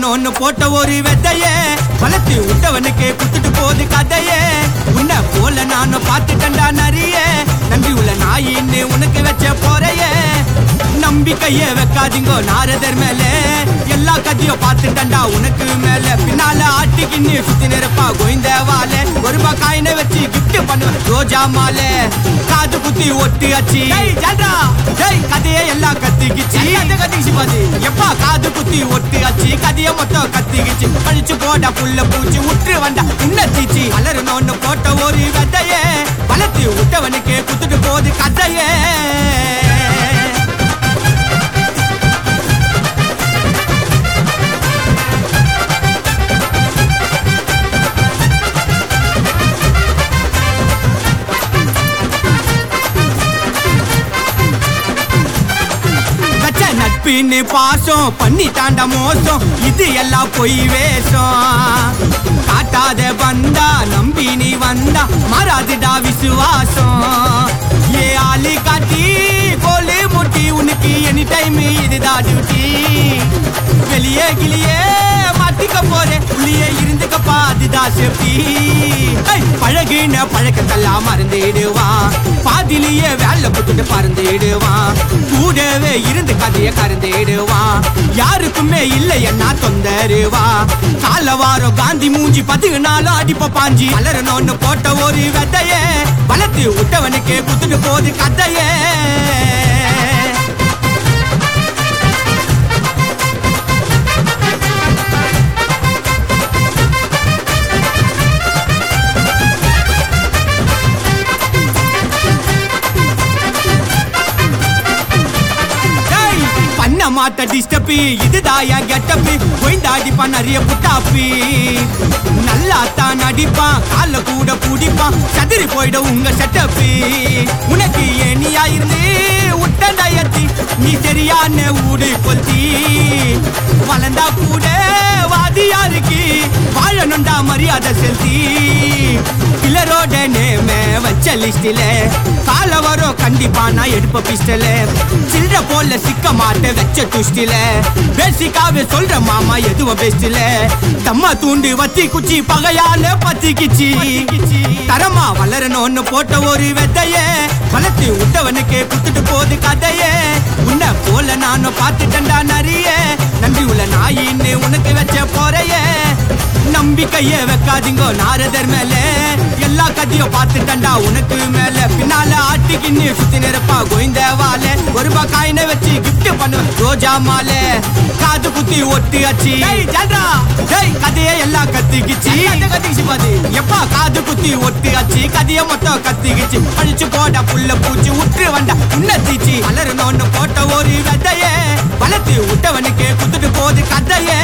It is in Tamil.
வளரணும்னு போட்ட ஒரு வெத்தையே வளர்த்து விட்டவனுக்கு குத்துட்டு போகுது கதையே உன்னை போல நானும் பார்த்துட்டேன்டா நிறைய நன்றி உள்ள நாயின்னு உனக்கு வச்ச போறையே நம்பிக்கைய வைக்காதீங்கோ நாரதர் மேல எல்லா கதையும் பார்த்துட்டேன்டா உனக்கு மேல பின்னால ஆட்டிக்கின்னு சுத்தி நிரப்பா கோய்ந்த வாழ ஒரு ரூபாய் காயினை வச்சு கிஃப்ட் பண்ணுவேன் ரோஜா மாலை காது குத்தி ஒட்டு அச்சி டேய் கதையை எல்லாம் கத்திக்கிச்சு கத்திக்கிச்சு பாது எப்பா காது குத்தி ஒட்டு அச்சி கதைய மொத்தம் கத்திக்கிச்சு பழிச்சு போட புல்ல பூச்சி உற்று வந்தா உன்ன தீச்சி வளரணும்னு போட்ட ஒரு கதையே வளர்த்து விட்டவனுக்கு குத்துட்டு போகுது கதையே வச்ச நட்பின்னு பாசம் பண்ணி தாண்ட மோசம் இது எல்லாம் பொய் வேஷம் காட்டாத வந்தா நம்பி நீ வந்தா மாறாதுடா விசுவாசம் ஏ ஆளு காட்டி கோலு முட்டி உனக்கு எனி டைம் இதுதான் டியூட்டி வெளியே கிளியே மாட்டிக்க போறேன் உள்ளியே இருந்துக்கப்பா அதுதான் சேஃப்டி பழகின பழக்கத்தெல்லாம் மறந்துடுவான் பாதிலேயே வேலை போட்டுட்டு பறந்துடுவான் கூடவே இருந்து கதைய கறந்துடுவான் யாருக்குமே இல்லை என்ன தொந்தருவா கால வாரம் காந்தி மூஞ்சி பதினாலும் அடிப்ப பாஞ்சி வளரணும்னு போட்ட ஒரு விதையே வளர்த்து விட்டவனுக்கு குத்துட்டு போகுது கதையே டேய், பண்ண மாட்ட டிஸ்டப்பி இதுதான் என் கெட்டப்பி ஒய்ந்தாடிப்பான் நிறைய புட்டாப்பி நல்லா தான் நடிப்பான் கால கூட பிடிப்பான் சதுரி போயிட உங்க செட்டப்பி உனக்கு ஏனியா இருந்து உட்டண்டாயத்தி நீ சரியான ஊடு கொல்தி வளர்ந்தா கூட வாதியாருக்கு வாழணுண்டா மரியாதை செலுத்தி கிளரோட நேம வச்ச லிஸ்டில கால வரும் கண்டிப்பா நான் எடுப்ப பிஸ்டல சில்ற போல சிக்க மாட்டேன் வச்ச துஷ்டில பேசிக்காவே சொல்ற மாமா எதுவும் பெஸ்ட்ல தம்மா தூண்டு வத்தி குச்சி பகையால பத்திக்கிச்சி தரமா வளரணும்னு போட்ட ஒரு வெத்தைய வளர்த்து விட்டவனுக்கு குத்துட்டு போகுது கதையே உன்னை போல நானும் பார்த்துட்டேன்டா நிறைய நன்றி உள்ள நாயின்னு உனக்கு வச்ச போறையே நம்பிக்கைய வைக்காதீங்கோ நாரதர் மேல எல்லா கதையும் பார்த்துட்டேன்டா உனக்கு மேல பின்னால ஆட்டிக்கின்னு சுத்தி நிரப்பா கோய்ந்த வாழ ஒரு ரூபாய் காயினை வச்சு கிஃப்ட் பண்ணுவேன் ரோஜா மாலை காது குத்தி ஒட்டு அச்சி டேய் கதையை எல்லாம் கத்திக்கிச்சு கத்திக்கிச்சு பாது எப்பா காது குத்தி ஒட்டு அச்சி கதைய மொத்தம் கத்திக்கிச்சு பழிச்சு போட புல்ல பூச்சி உற்று வந்தா உன்ன தீச்சி வளரணும்னு போட்ட ஒரு விதையே வளர்த்து விட்டவனுக்கு குத்துட்டு போகுது கதையே